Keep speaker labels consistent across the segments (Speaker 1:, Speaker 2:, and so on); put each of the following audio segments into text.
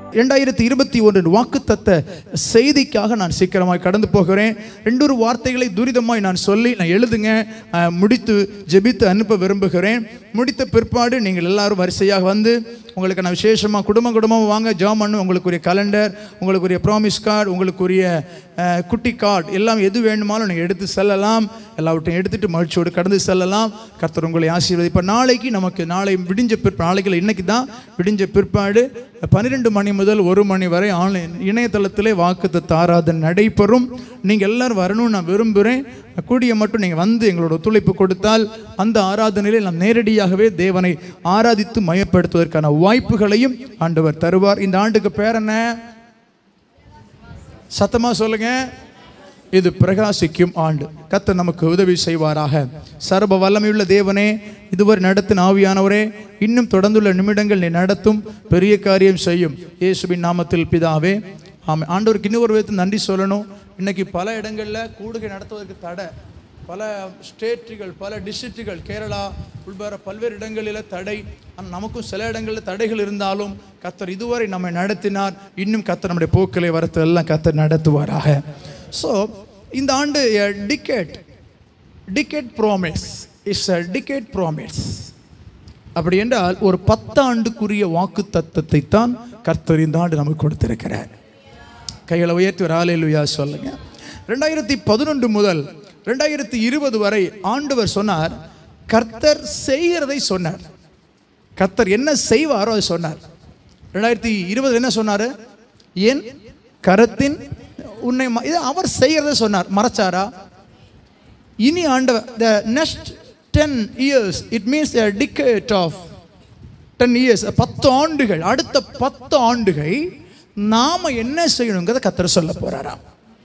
Speaker 1: இரண்டாயிரத்தி இருபத்தி ஒன்று வாக்குத்தத்த செய்திக்காக நான் சீக்கிரமாய் கடந்து போகிறேன் ரெண்டொரு வார்த்தைகளை துரிதமாய் நான் சொல்லி நான் எழுதுங்க அஹ், முடித்து ஜெபித்து அனுப்ப விரும்புகிறேன் முடித்த பிற்பாடு நீங்கள் எல்லாரும் வரிசையாக வந்து உங்களுக்கு நான் விசேஷமாக குடும்பம் குடும்பம் வாங்க ஜாம் பண்ணு உங்களுக்குரிய கலண்டர் உங்களுக்குரிய ப்ராமிஸ் கார்டு உங்களுக்குரிய அஹ், குட்டி கார்டு எல்லாம் எது வேண்டுமானாலும் நீங்கள் எடுத்து செல்லலாம் எல்லாவற்றையும் எடுத்துட்டு மகிழ்ச்சியோடு கடந்து செல்லலாம் கர்த்தர் உங்களை ஆசீர்வதி இப்போ நாளைக்கு நமக்கு நாளை விடிஞ்ச பிற்ப நாளைக்கு இல்லை, இன்னைக்கு தான் விடிஞ்ச பிற்பாடு பன்னிரெண்டு மணி முதல் ஒரு மணி வரை ஆன்லைன் இணையதளத்திலே வாக்குத்தத்த ஆராதனை நடைபெறும் நீங்கள் எல்லாரும் வரணும்னு நான் விரும்புகிறேன் கூடிய மட்டும் நீங்கள் வந்து எங்களோட ஒத்துழைப்பு கொடுத்தால் அந்த ஆராதனையிலே நாம் நேரடியாகவே தேவனை ஆராதித்து மயப்படுத்துவதற்கான வாய்ப்புகளையும் ஆண்டவர் தருவார் இந்த ஆண்டுக்கு பேர் என்ன சத்தமா சொல்லுங்க இது பிரகாசிக்கும் ஆண்டு கர்த்தர் நமக்கு உதவி செய்வாராக சர்வ வல்லமையுள்ள தேவனே இதுவரை நடத்தின ஆவியானவரே இன்னும் தொடர்ந்துள்ள நிமிடங்கள் நீ நடத்தும் பெரிய காரியம் செய்யும் இயேசுவின் நாமத்தில் பிதாவே ஆமாம் ஆண்டவருக்கு இன்னொரு விதத்தில் நன்றி சொல்லணும் இன்னைக்கு பல இடங்களில் கூடுகை நடத்துவதற்கு தடை பல ஸ்டேட்டுகள் பல டிஸ்ட்ரிக்ட்டுகள் கேரளா உள்பட பல்வேறு இடங்களில் தடை ஆனால் நமக்கும் சில இடங்களில் தடைகள் இருந்தாலும் கத்தர் இதுவரை நம்மை நடத்தினார் இன்னும் கத்தர் நம்முடைய போக்களை வரத்து எல்லாம் கத்தர் நடத்துவாராக ஸோ இந்த ஆண்டு ticket ticket promise is a ticket promise அப்படி என்றால் ஒரு பத்தாண்டுக்குரிய வாக்கு தத்தத்தை தான் கர்த்தர் இந்த ஆண்டு நமக்கு கொடுத்திருக்கிறார் கைகளை உயர்த்தி ஒரு ஆலையிலுயா சொல்லுங்க ரெண்டாயிரத்தி பதினொன்று முதல் ரெண்டாயிரத்தி இருபது வரை ஆண்டவர் சொன்னார் கர்த்தர் செய்கிறதை சொன்னார் கர்த்தர் என்ன செய்வாரோ அதை சொன்னார் ரெண்டாயிரத்தி இருபது என்ன சொன்னார் என் கரத்தின் உன்னை ம- இது அவர் செய்கிறதை சொன்னார் மறைச்சாரா இனி ஆண்டவர் the next ten years it means a decade of ten years பத்து ஆண்டுகள் அடுத்த பத்து ஆண்டுகள் நாம என்ன செய்யணுங்கிறத கத்தர் சொல்ல போறாராம்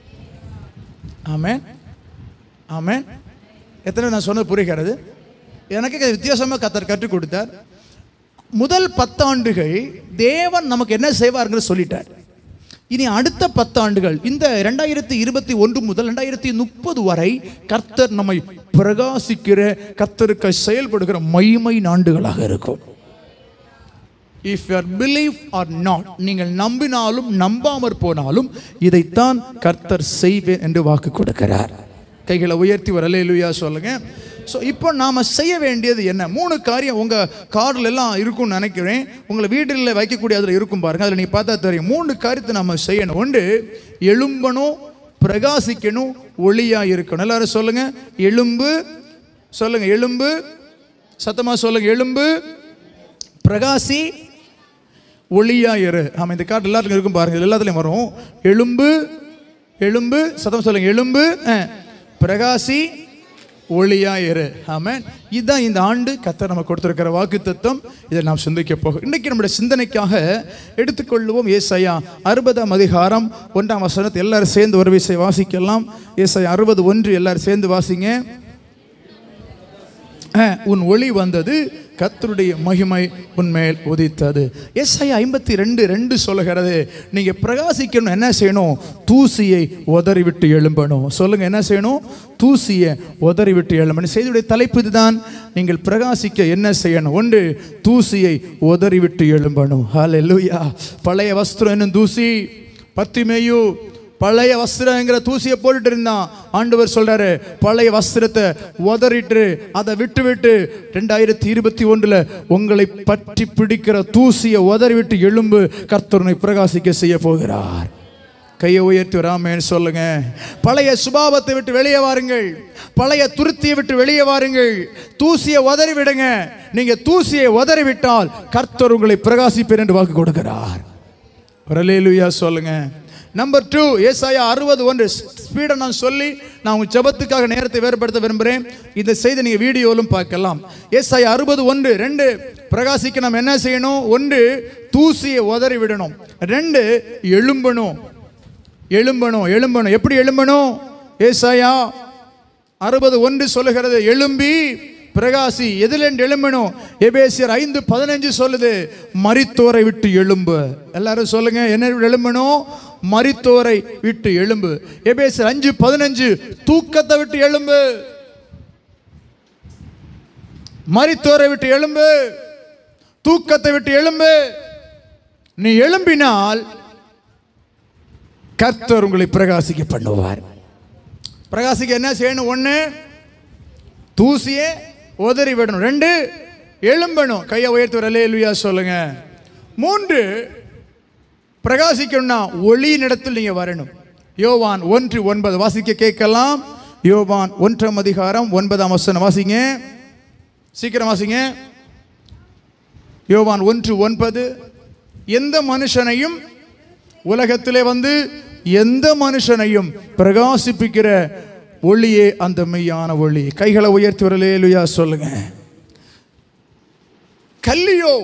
Speaker 1: ஆமென் ஆமென் எத்தனை நான் சொன்னது புரிகிறது எனக்கு வித்தியாசமாக கத்தர் கற்றுக் கொடுத்தார் முதல் பத்தாண்டுகள் தேவன் நமக்கு என்ன செய்வாருங்கிறத சொல்லிட்டார் இனி அடுத்த பத்தாண்டுகள் இந்த ரெண்டாயிரத்தி இருபத்தி ஒன்று முதல் ரெண்டாயிரத்தி முப்பது வரை கர்த்தர் நம்மை பிரகாசிக்கிற கர்த்தருக்கு செயல்படுகிற மைமை நாண்டுகளாக இருக்கும் if you believe or not நீங்கள் நம்பினாலும் நம்பாமற் போனாலும் இதைத்தான் கர்த்தர் செய்வேன் என்று வாக்கு கொடுக்கிறார் கைகளை உயர்த்தி ஒரு அலையிலுயா சொல்லுங்க ஸோ இப்போ நாம் செய்ய வேண்டியது என்ன மூணு காரியம் உங்கள் கார்டில் எல்லாம் இருக்கும்னு நினைக்கிறேன் உங்களை வீட்டில் வைக்கக்கூடிய அதில் இருக்கும் பாருங்க அதில் நீங்கள் பார்த்தா தெரியும் மூணு காரியத்தை நம்ம செய்யணும் ஒன்று எழும்பணும் பிரகாசிக்கணும் ஒளியாக இருக்கணும் எல்லாரும் சொல்லுங்க எலும்பு சொல்லுங்க எலும்பு சத்தமாக சொல்லுங்க எலும்பு பிரகாசி ஒளியா இரு ஆமாம் இந்த கார்டு எல்லாத்துலையும் இருக்கும் பாருங்க இது எல்லாத்துலையும் வரும் எலும்பு எலும்பு சத்தம் சொல்லுங்க எலும்பு அஹ், பிரகாசி ஒளியா இரு ஆமென் இதுதான் இந்த ஆண்டு கத்தர் நம்ம கொடுத்திருக்கிற வாக்கு தத்துவம் இதை நாம் சிந்திக்க போகிறோம் இன்னைக்கு நம்முடைய சிந்தனைக்காக எடுத்துக்கொள்வோம் ஏசாயா அறுபதாம் அதிகாரம் ஒன்றாம் வசனத்தை எல்லாரும் சேர்ந்து ஒரு விசை வாசிக்கலாம் ஏசாயா அறுபது ஒன்று எல்லாரும் சேர்ந்து வாசிங்க அஹ், உன் ஒளி வந்தது கர்த்தருடைய மகிமை உன்மேல் உதித்தது எஸ்ஐ ஐம்பத்தி ரெண்டு ரெண்டு சொல்லுகிறது நீங்க பிரகாசிக்கணும் என்ன செய்யணும் தூசியை உதறி விட்டு எழும்பணும் சொல்லுங்க என்ன செய்யணும் தூசியை உதறி விட்டு எழும்பணும் செய்தியுடைய தலைப்பு இதுதான் நீங்கள் பிரகாசிக்க என்ன செய்யணும் ஒன்று தூசியை உதறி விட்டு எழும்பணும் ஹalleluya பழைய வஸ்திரம் என்னும் தூசி பத்திமேயு பழைய வஸ்திரங்கிற தூசியை போட்டுட்டு இருந்தான் ஆண்டவர் சொல்றாரு பழைய வஸ்திரத்தை உதறிட்டு அதை விட்டு விட்டு ரெண்டாயிரத்தி இருபத்தி ஒன்றுல உங்களை பற்றி பிடிக்கிற தூசியை உதறி விட்டு எழும்பு கர்த்தரனை பிரகாசிக்க செய்ய போகிறார் கையை உயர்த்தி வராமேன்னு சொல்லுங்க பழைய சுபாவத்தை விட்டு வெளியே வாருங்கள் பழைய துருத்தியை விட்டு வெளியே வாருங்கள் தூசியை உதறி விடுங்க நீங்க தூசியை உதறி விட்டால் கர்த்தர் உங்களை பிரகாசிப்பேன் என்று வாக்கு கொடுக்கிறார் வரலேலுயா சொல்லுங்க நம்பர் டூ ஏசாயா அறுபது ஒன்று ஸ்பீடை நான் சொல்லி நான் உங்க ஜெபத்துக்காக நேரத்தை வேறுபடுத்த விரும்புகிறேன் இந்த செய்தி நீங்கள் வீடியோவிலும் பார்க்கலாம் ஏசாயா அறுபது ஒன்று ரெண்டு பிரகாசிக்க நம்ம என்ன செய்யணும் ஒன்று தூசியை உதறி விடணும் ரெண்டு எழும்பணும் எழும்பணும் எழும்பணும் எப்படி எழும்பணும் ஏசாயா அறுபது ஒன்று சொல்லுகிறது எழும்பி பிரகாசி எதில் எழும்பணும் எபேசியர் ஐந்து பதினஞ்சு சொல்லுது மரித்தோரை விட்டு எழும்பு எல்லாரும் சொல்லுங்க என்ன எழும்பணும் மரித்தோரை விட்டு எழும்பு எபேசியர் அஞ்சு பதினஞ்சு தூக்கத்தை விட்டு எழும்பு மரித்தோரை விட்டு எழும்பு தூக்கத்தை விட்டு எழும்பு நீ எழும்பினால் கர்த்தர் உங்களை பிரகாசிக்க பண்ணுவார் பிரகாசிக்க என்ன செய்யணும் ஒன்று தூசியே உதறி விடணும் ரெண்டு எழும்பணும் கையை உயர்த்து வரலேலுயா சொல்லுங்க மூன்று பிரகாசிக்கணும்னா ஒளியின் இடத்தில் நீங்க வரணும் யோவான் ஒன்று ஒன்பது வாசிக்க கேட்கலாம் யோவான் ஒன்றாம் அதிகாரம் ஒன்பதாம் வசனம் வாசிங்க சீக்கிரம் வாசிங்க யோவான் ஒன்று ஒன்பது எந்த மனுஷனையும் உலகத்திலே வந்து எந்த மனுஷனையும் பிரகாசிப்பிக்கிற ஒளியே அந்த மெய்யான ஒளி கைகளை உயர்த்தி வரலேலுயா சொல்லுங்க கல்லியோ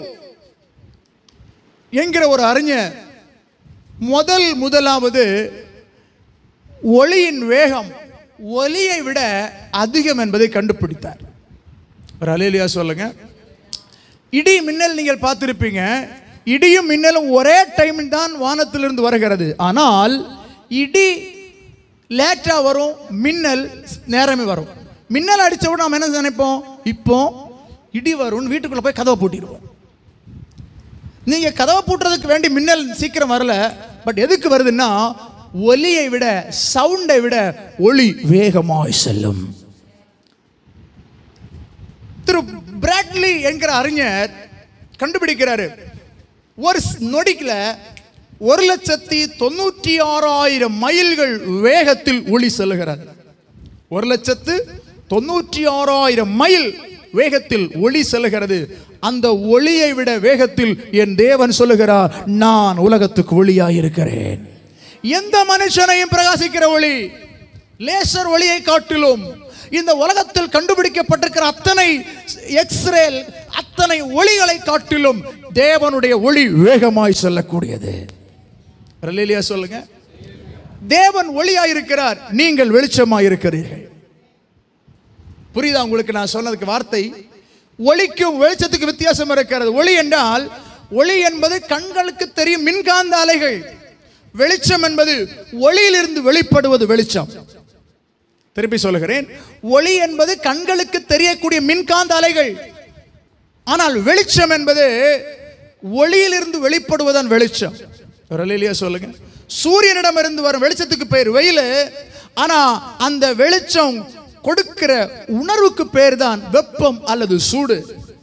Speaker 1: என்கிற ஒரு அறிஞர் முதல் முதலாவது ஒளியின் வேகம் ஒலியை விட அதிகம் என்பதை கண்டுபிடித்தார் ஒரு அலேலியா சொல்லுங்க இடி மின்னல் நீங்கள் பார்த்திருப்பீங்க இடியும் மின்னலும் ஒரே டைம் தான் வானத்திலிருந்து வருகிறது ஆனால் இடி லேட்டா வரும் மின்னல் நேரமே வரும் மின்னல் அடிச்ச உடனே நாம் என்ன நினைப்போம் இப்போ இடி வரும்னு வீட்டுக்குள்ள போய் கதவை பூட்டிடுவோம் நீங்க கதவை பூட்டுறதுக்கு வேண்டி மின்னல் சீக்கிரம் வரல பட் எதுக்கு வருதுன்னா ஒலியை விட சவுண்டை விட ஒளி வேகமாய் செல்லும் திரு பிராட்லி என்கிற அறிஞர் கண்டுபிடிக்கிறாரு ஒரு நொடிக்குல ஒரு லட்சத்தி தொண்ணூற்றி ஆறாயிரம் மைல்கள் வேகத்தில் ஒளி செல்லுகிறது ஒரு லட்சத்து தொண்ணூற்றி ஆறாயிரம் மைல் வேகத்தில் ஒளி செல்லுகிறது அந்த ஒளியை விட வேகத்தில் என் தேவன் சொல்லுகிறார் நான் உலகத்துக்கு ஒளியாய் இருக்கிறேன் எந்த மனுஷனையும் பிரகாசிக்கிற ஒளி லேசர் ஒளியை காட்டிலும் இந்த உலகத்தில் கண்டுபிடிக்கப்பட்டிருக்கிற அத்தனை எக்ஸ்ரே அத்தனை ஒளிகளை காட்டிலும் தேவனுடைய ஒளி வேகமாய் செல்லக்கூடியது ரலீலியா சொல்லுங்க தேவன் ஒளியாய் இருக்கிறார் நீங்கள் வெளிச்சமாய் இருக்கிறீர்கள் புரியுதா உங்களுக்கு நான் சொன்னதுக்கு வார்த்தை ஒளிக்கும் வெளிச்சத்துக்கு வித்தியாசம் இருக்கிறது ஒளி என்றால் ஒளி என்பது கண்களுக்கு தெரியும் மின்காந்த அலைகள் வெளிச்சம் என்பது ஒளியிலிருந்து வெளிப்படுவது வெளிச்சம் திருப்பி சொல்லுகிறேன் ஒளி என்பது கண்களுக்கு தெரியக்கூடிய மின்காந்த அலைகள் ஆனால் வெளிச்சம் என்பது ஒளியிலிருந்து வெளிப்படுவதன் வெளிச்சம் ஒரு அலையிலேயே சொல்லுங்க சூரியனிடம் இருந்து வரும் வெளிச்சத்துக்கு பேர் வெயில் ஆனா அந்த வெளிச்சம் கொடுக்கிற உணர்வுக்கு பேர் தான் வெப்பம் அல்லது சூடு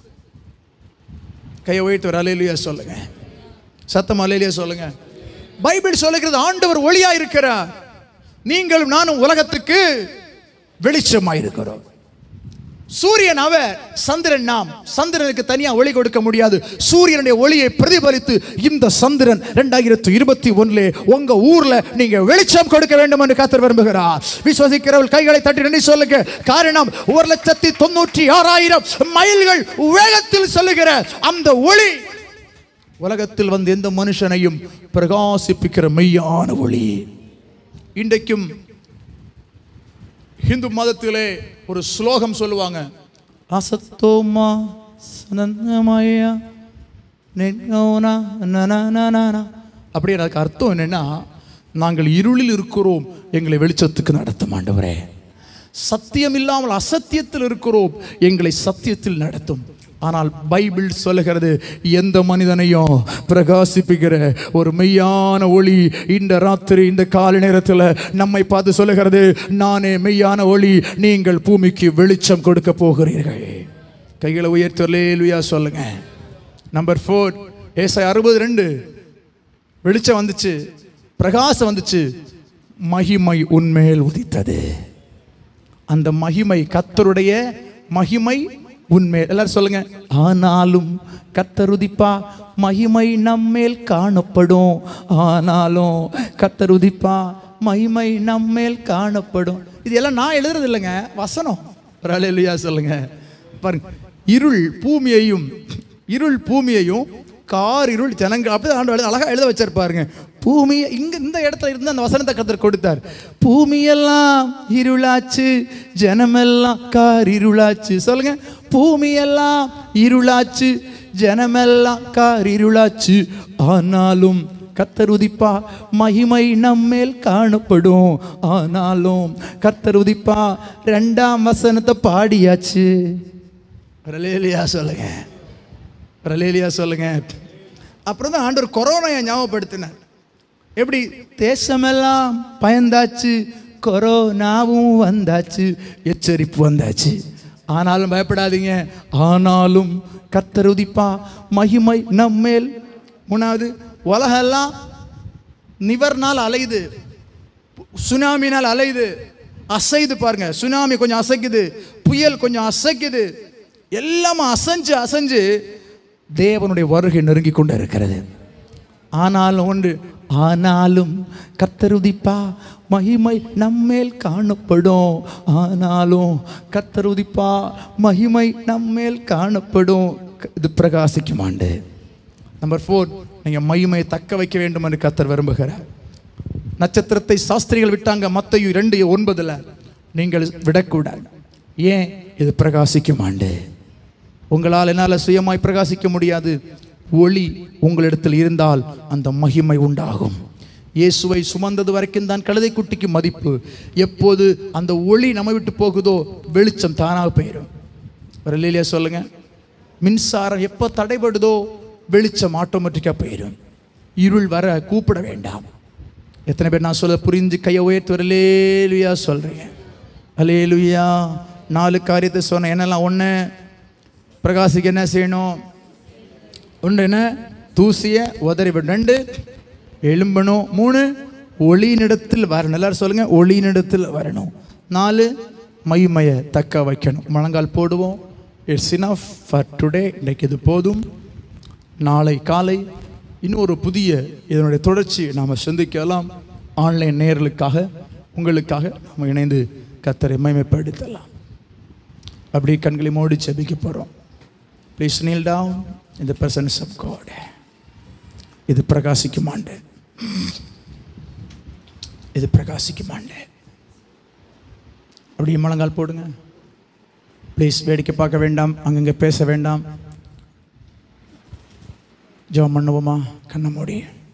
Speaker 1: கையை உயர்த்து ஒரு அலையிலேயே சொல்லுங்க சத்தம் அலையிலேயே சொல்லுங்க பைபிள் சொல்லுகிறது ஆண்டவர் ஒளியா இருக்கிறார் நீங்களும் நானும் உலகத்துக்கு வெளிச்சமாய் இருக்கிறோம் சூரியன் அவர் சந்திரன் நாம் சந்திரனுக்கு தனியா ஒளி கொடுக்க முடியாது சூரியனுடைய ஒளியை பிரதிபலித்து இந்த சந்திரன் ரெண்டாயிரத்தி இருபத்தி ஒண்ணுல உங்க ஊர்ல நீங்க வெளிச்சம் கொடுக்க வேண்டும் என்று கத்தர் விரும்புகிறார் விசுவசிக்கிறவள் கைகளை தட்டி நின்று சொல்லுங்க காரணம் ஒரு லட்சத்தி தொண்ணூற்றி ஆறாயிரம் மைல்கள் வேகத்தில் சொல்லுகிற அந்த ஒளி உலகத்தில் வந்து எந்த மனுஷனையும் பிரகாசிப்பிக்கிற மெய்யான ஒளி இன்றைக்கும் ஹிந்து மதத்திலே ஒரு ஸ்லோகம் சொல்லுவாங்க அசத்தோமா சனந்தமயா நென்னோனா நனனனனா. அப்படியே அதுக்கு அர்த்தம் என்னன்னா நாங்கள் இருளில் இருக்கிறோம் எங்களை வெளிச்சத்துக்கு நடத்தும் ஆண்டவரே சத்தியம் இல்லாமல் அசத்தியத்தில் இருக்கிறோம் எங்களை சத்தியத்தில் நடத்தும் ஆனால் பைபிள் சொல்லுகிறது எந்த மனிதனையும் பிரகாசிப்பிக்கிற ஒரு மெய்யான ஒளி இந்த ராத்திரி இந்த காலை நேரத்தில் நம்மை பார்த்து சொல்லுகிறது நானே மெய்யான ஒளி நீங்கள் பூமிக்கு வெளிச்சம் கொடுக்க போகிறீர்கள் கைகளை உயர்த்தலேலுயா சொல்லுங்க நம்பர் ஃபோர் ஏசை அறுபது ரெண்டு வெளிச்சம் வந்துச்சு பிரகாசம் வந்துச்சு மகிமை உன்மேல் உதித்தது அந்த மகிமை கத்தருடைய மகிமை உன்மேல் எல்லாரும் சொல்லுங்க ஆனாலும் கத்தருதிப்பா மகிமை நம்மேல் காணப்படும் ஆனாலும் கத்தருதிப்பா மகிமை நம்மேல் காணப்படும் இது எல்லாம் நான் எழுதுறது இல்லைங்க வசனம் ஒரு அலையிலையா சொல்லுங்க பாருங்க இருள் பூமியையும் இருள் பூமியையும் கார் இருள் ஜனங்கள் அப்படி ஆண்டு எழுத அழகா எழுத வச்சிருப்பாருங்க பூமியை இங்க இந்த இடத்துல இருந்து அந்த வசனத்தை கத்தர் கொடுத்தார் பூமியெல்லாம் இருளாச்சு ஜனமெல்லாம் கார் இருளாச்சு சொல்லுங்க பூமியெல்லாம் இருளாச்சு ஜனமெல்லாம் கார் இருளாச்சு ஆனாலும் கர்த்தர் உதிப்பா மகிமை நம்மேல் காணப்படும் ஆனாலும் கர்த்தர் உதிப்பா ரெண்டாம் வசனத்தை பாடியாச்சு ரலேலியா சொல்லுங்க ரலேலியா சொல்லுங்க அப்புறம் தான் ஆண்டவர் கொரோனாயை ஞாபகப்படுத்தினார் எப்படி தேசமெல்லாம் பயந்தாச்சு கொரோனாவும் வந்தாச்சு எச்சரிப்பு வந்தாச்சு ஆனாலும் பயப்படாதீங்க ஆனாலும் கர்த்தர் உதிப்பா மகிமை நம்மேல் மூணாவது உலகெல்லாம் நிவர்னால் அலையுது சுனாமினால் அலையுது அசைது பாருங்க சுனாமி கொஞ்சம் அசைக்குது புயல் கொஞ்சம் அசைக்குது எல்லாமே அசைஞ்சு அசைஞ்சு தேவனுடைய வருகை நெருங்கி கொண்டு இருக்கிறது ஆனாலும் ஒன்று ஆனாலும் கத்தருதிப்பா மகிமை நம்மேல் காணப்படும் ஆனாலும் கத்தருதிப்பா மகிமை நம்மேல் காணப்படும் இது பிரகாசிக்கும் ஆண்டு நம்பர் ஃபோர் நீங்கள் மகிமையை தக்க வைக்க வேண்டும் என்று கத்தர் விரும்புகிறார் நட்சத்திரத்தை சாஸ்திரிகள் விட்டாங்க மத்தையும் ரெண்டு ஒன்பதுல நீங்கள் விடக்கூடாது ஏன் இது பிரகாசிக்கும் ஆண்டு உங்களால் என்னால் சுயமாய் பிரகாசிக்க முடியாது ஒளி உங்களிடத்தில் இருந்தால் அந்த மகிமை உண்டாகும் இயேசுவை சுமந்தது வரைக்கும் தான் கழுதை குட்டிக்கு மதிப்பு எப்போது அந்த ஒளி நம்ம விட்டு போகுதோ வெளிச்சம் தானாக போயிடும் ஒரு இல்லையா சொல்லுங்க மின்சாரம் எப்போ தடைபடுதோ வெளிச்சம் ஆட்டோமேட்டிக்காக போயிடும் இருள் வர கூப்பிட வேண்டாம் எத்தனை பேர் நான் சொல்ல புரிஞ்சு கையை உயர்த்து வரலேலுயா சொல்கிறீங்க அலேலுயா நாலு காரியத்தை சொன்னேன் என்னெல்லாம் ஒன்று பிரகாசிக்க என்ன செய்யணும் ஒன்று என்ன தூசிய உதறி விடணும் ரெண்டு எழும்பணும் மூணு ஒளியினிடத்தில் வரணும் எல்லாரும் சொல்லுங்க ஒளியினிடத்தில் வரணும் நாலு மைமையை தக்க வைக்கணும் முழங்கால் போடுவோம் இட்ஸ் இனஃப் ஃபார் டுடே இன்றைக்கு இது போதும் நாளை காலை இன்னொரு புதிய இதனுடைய தொடர்ச்சி நாம் சிந்திக்கலாம் ஆன்லைன் நேர்களுக்காக உங்களுக்காக நம்ம இணைந்து கத்தரை மைமைப்படுத்தலாம் அப்படி கண்களை மூடி செபிக்க போகிறோம் ப்ளீஸ் நீல் டவுன் இந்த பிரசன்ஸ் ஆஃப் காட் இது பிரகாசிக்கும் ஆண்டு இது பிரகாசிக்கும் ஆண்டு அப்படியே முழங்கால் போடுங்க ப்ளீஸ் வேடிக்கை பார்க்க வேண்டாம் அங்கங்கே பேச வேண்டாம் ஜெபம் பண்ணுவோமா கண்ண மூடி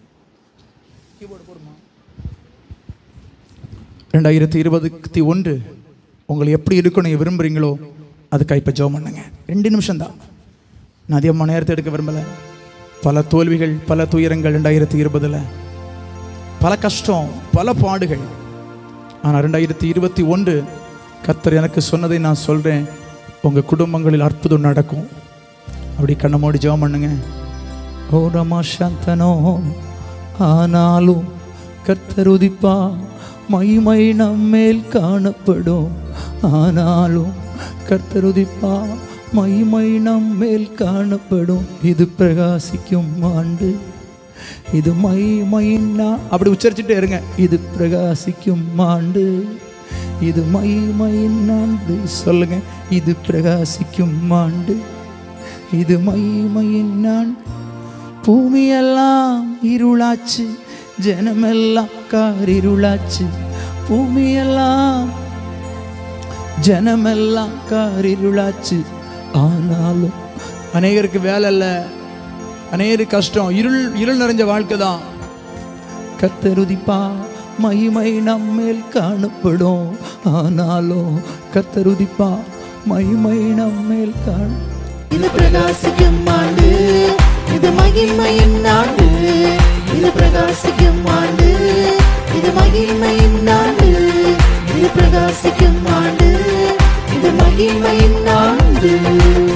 Speaker 1: ரெண்டாயிரத்தி இருபத்தி ஒன்று உங்களை எப்படி இருக்கணும் நீங்க விரும்புகிறீங்களோ அதுக்காக இப்போ ஜெபம் பண்ணுங்க ரெண்டு நிமிஷம் தான் நான் அதிகமாக நேரத்தை எடுக்க விரும்பலை பல தோல்விகள் பல துயரங்கள் ரெண்டாயிரத்தி இருபதில் பல கஷ்டம் பல பாடுகள் ஆனால் ரெண்டாயிரத்தி இருபத்தி ஒன்று கர்த்தர் எனக்கு சொன்னதை நான் சொல்கிறேன் உங்கள் குடும்பங்களில் அற்புதம் நடக்கும் அப்படி கண்ணை மூடி ஜெபம் பண்ணுங்க ஓ ரமா சந்தனோ ஆனாலும் கர்த்தர் உதிப்பா மைமை நம்மேல் காணப்படும் ஆனாலும் கர்த்தர் உதிப்பா மைமை நம்மேல் காணப்படும் இது பிரகாசிக்கும் ஆண்டு இது மைமைன்னா அப்படி உச்சரிச்சுட்டே இருங்க இது பிரகாசிக்கும் ஆண்டு இது மைமையின் ஆண்டு சொல்லுங்க இது பிரகாசிக்கும் ஆண்டு இது மைமையின் ஆண்டு பூமியெல்லாம் இருளாச்சு ஜனமெல்லாம் காரிருளாச்சு பூமியெல்லாம் ஜனமெல்லாம் காரிருளாச்சு ஆனாலும் அநேகருக்கு வேலை இல்லை அநேகருக்கு கஷ்டம் இருள் இருள் நிறைஞ்ச வாழ்க்கை தான் கத்தருதிப்பா மகிமை நம்மேல் காணப்படும் ஆனாலும் கத்தருதிப்பா மகிமை நம்மேல் காண
Speaker 2: இது பிரகாசிக்கும் ஆண்டு இது மகிமையின் ஆண்டு இது பிரகாசிக்கும் ஆண்டு இது மகிமையின் ஆண்டு இது பிரகாசிக்கும் ஆண்டு இது மகிமையின் ஆண்டு